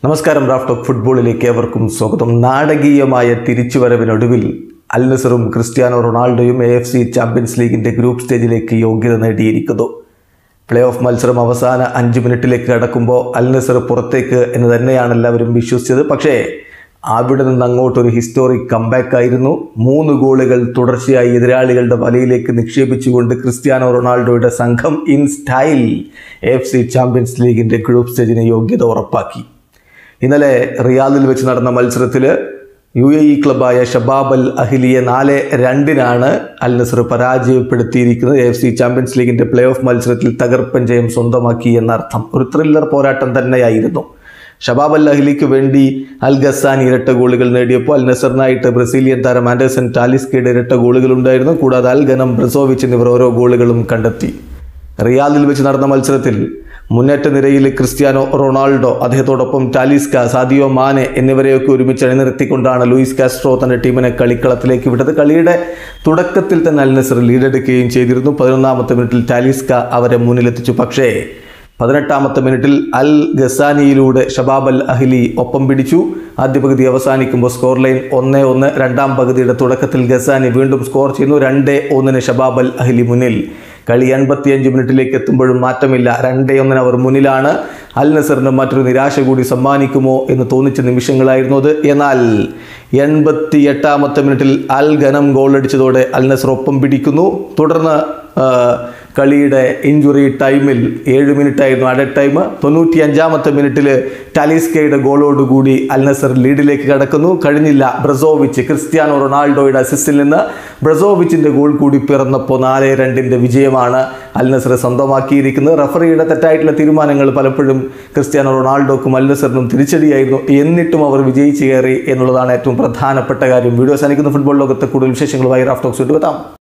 നമസ്കാരം Raf talk ഫുട്ബോളിലേക്ക് ഏവർക്കും സ്വാഗതം നാടകീയമായ തിരിച്ചുവരവിനൊടുവിൽ അൽ നസറും ക്രിസ്ത്യാനോ റൊണാൾഡോയും എ എഫ് സി ചാമ്പ്യൻസ് ലീഗിൻ്റെ ഗ്രൂപ്പ് സ്റ്റേജിലേക്ക് യോഗ്യത നേടിയിരിക്കുന്നു പ്ലേ ഓഫ് മത്സരം അവസാന അഞ്ച് മിനിറ്റിലേക്ക് കടക്കുമ്പോൾ അൽ നസർ പുറത്തേക്ക് എന്ന് തന്നെയാണ് എല്ലാവരും വിശ്വസിച്ചത് പക്ഷേ അവിടെ നിന്ന് അങ്ങോട്ടൊരു ഹിസ്റ്റോറിക് കംബാക്ക് ആയിരുന്നു മൂന്ന് ഗോളുകൾ തുടർച്ചയായി എതിരാളികളുടെ വലയിലേക്ക് നിക്ഷേപിച്ചുകൊണ്ട് ക്രിസ്ത്യാനോ റൊണാൾഡോയുടെ സംഘം in style F C champions ലീഗിൻ്റെ ഗ്രൂപ്പ് സ്റ്റേജിന് യോഗ്യത ഉറപ്പാക്കി ഇന്നലെ റിയാദിൽ വെച്ച് നടന്ന മത്സരത്തിൽ യു എ ഇ ക്ലബായ ഷബാബ് അൽ അഹിലിയെ നാല് രണ്ടിനാണ് അൽ നസർ പരാജയപ്പെടുത്തിയിരിക്കുന്നത് എഫ് സി ചാമ്പ്യൻസ് ലീഗിൻ്റെ പ്ലേ ഓഫ് മത്സരത്തിൽ തകർപ്പൻ ജയം സ്വന്തമാക്കി എന്നർത്ഥം ഒരു ത്രില്ലർ പോരാട്ടം തന്നെയായിരുന്നു ഷബാബ് അൽ അഹ്ലിക്ക് വേണ്ടി അൽ ഗസാൻ ഇരട്ട ഗോളുകൾ നേടിയപ്പോൾ അൽ നസറിനായിട്ട് ബ്രസീലിയൻ താരം ആൻഡേഴ്സൺ ടാലിസ്കയുടെ ഇരട്ട ഗോളുകൾ ഉണ്ടായിരുന്നു കൂടാതെ അൽ ഗനം ബ്രസോവിച്ച് എന്നിവർ ഓരോ ഗോളുകളും കണ്ടെത്തി റിയാദിൽ വെച്ച് നടന്ന മത്സരത്തിൽ മുന്നേറ്റ നിരയിൽ ക്രിസ്ത്യാനോ റൊണാൾഡോ അദ്ദേഹത്തോടൊപ്പം ടാലിസ്ക സാദിയോ മാനെ എന്നിവരെയൊക്കെ ഒരുമിച്ച് അണിനിരത്തിക്കൊണ്ടാണ് ലൂയിസ് കാസ്ട്രോ തന്റെ ടീമിനെ കളിക്കളത്തിലേക്ക് വിട്ടത് കളിയുടെ തുടക്കത്തിൽ തന്നെ അൽ നസർ ലീഡെടുക്കുകയും ചെയ്തിരുന്നു പതിനൊന്നാമത്തെ മിനിറ്റിൽ ടാലിസ്ക അവരെ മുന്നിലെത്തിച്ചു പക്ഷേ പതിനെട്ടാമത്തെ മിനിറ്റിൽ അൽ ഗസാനിയിലൂടെ ഷബാബ് അൽ അഹ്ലി ഒപ്പം പിടിച്ചു ആദ്യ പകുതി അവസാനിക്കുമ്പോൾ സ്കോർ ലൈൻ ഒന്ന് ഒന്ന് രണ്ടാം പകുതിയുടെ തുടക്കത്തിൽ ഗസാനി വീണ്ടും സ്കോർ ചെയ്യുന്നു രണ്ട് ഒന്നിന് ഷബാബ് അൽ അഹ്ലി മുന്നിൽ കളി എൺപത്തിയഞ്ച് മിനിറ്റിലേക്ക് എത്തുമ്പോഴും മാറ്റമില്ല രണ്ടേ ഒന്നിന് അവർ മുന്നിലാണ് അൽ നസറിന് മറ്റൊരു നിരാശ കൂടി സമ്മാനിക്കുമോ എന്ന് തോന്നിച്ച നിമിഷങ്ങളായിരുന്നു അത് എന്നാൽ എൺപത്തി എട്ടാമത്തെ മിനിറ്റിൽ അൽ ഖനം ഗോൾ അടിച്ചതോടെ അൽ നസർ ഒപ്പം പിടിക്കുന്നു തുടർന്ന് ആ, കളിയുടെ ഇഞ്ചുറി ടൈമിൽ ഏഴ് മിനിറ്റ് ആയിരുന്നു അഡ ടൈം തൊണ്ണൂറ്റി അഞ്ചാമത്തെ മിനിറ്റിൽ ടാലിസ്കയുടെ ഗോളോടുകൂടി അൽ നസർ ലീഡിലേക്ക് കടക്കുന്നു കഴിഞ്ഞില്ല ബ്രസോവിച്ച് ക്രിസ്ത്യാനോ റൊണാൾഡോയുടെ അസിസ്റ്റിൽ നിന്ന് ബ്രസോവിച്ചിൻ്റെ ഗോൾ കൂടി പിറന്നപ്പോൾ നാല് രണ്ടിൻ്റെ വിജയമാണ് അൽ നസർ സ്വന്തമാക്കിയിരിക്കുന്നത് റഫറിയുടെ തെറ്റായിട്ടുള്ള തീരുമാനങ്ങൾ പലപ്പോഴും ക്രിസ്ത്യാനോ റൊണാൾഡോക്കും അൽ നസറിനും തിരിച്ചടിയായിരുന്നു എന്നിട്ടും അവർ വിജയിച്ചു കയറി എന്നുള്ളതാണ് ഏറ്റവും പ്രധാനപ്പെട്ട കാര്യം വീഡിയോ സാധിക്കുന്ന ഫുട്ബോൾ ലോകത്തെ കൂടുതൽ വിശേഷങ്ങളുമായി റാഫ് ടോക്സ് എത്താം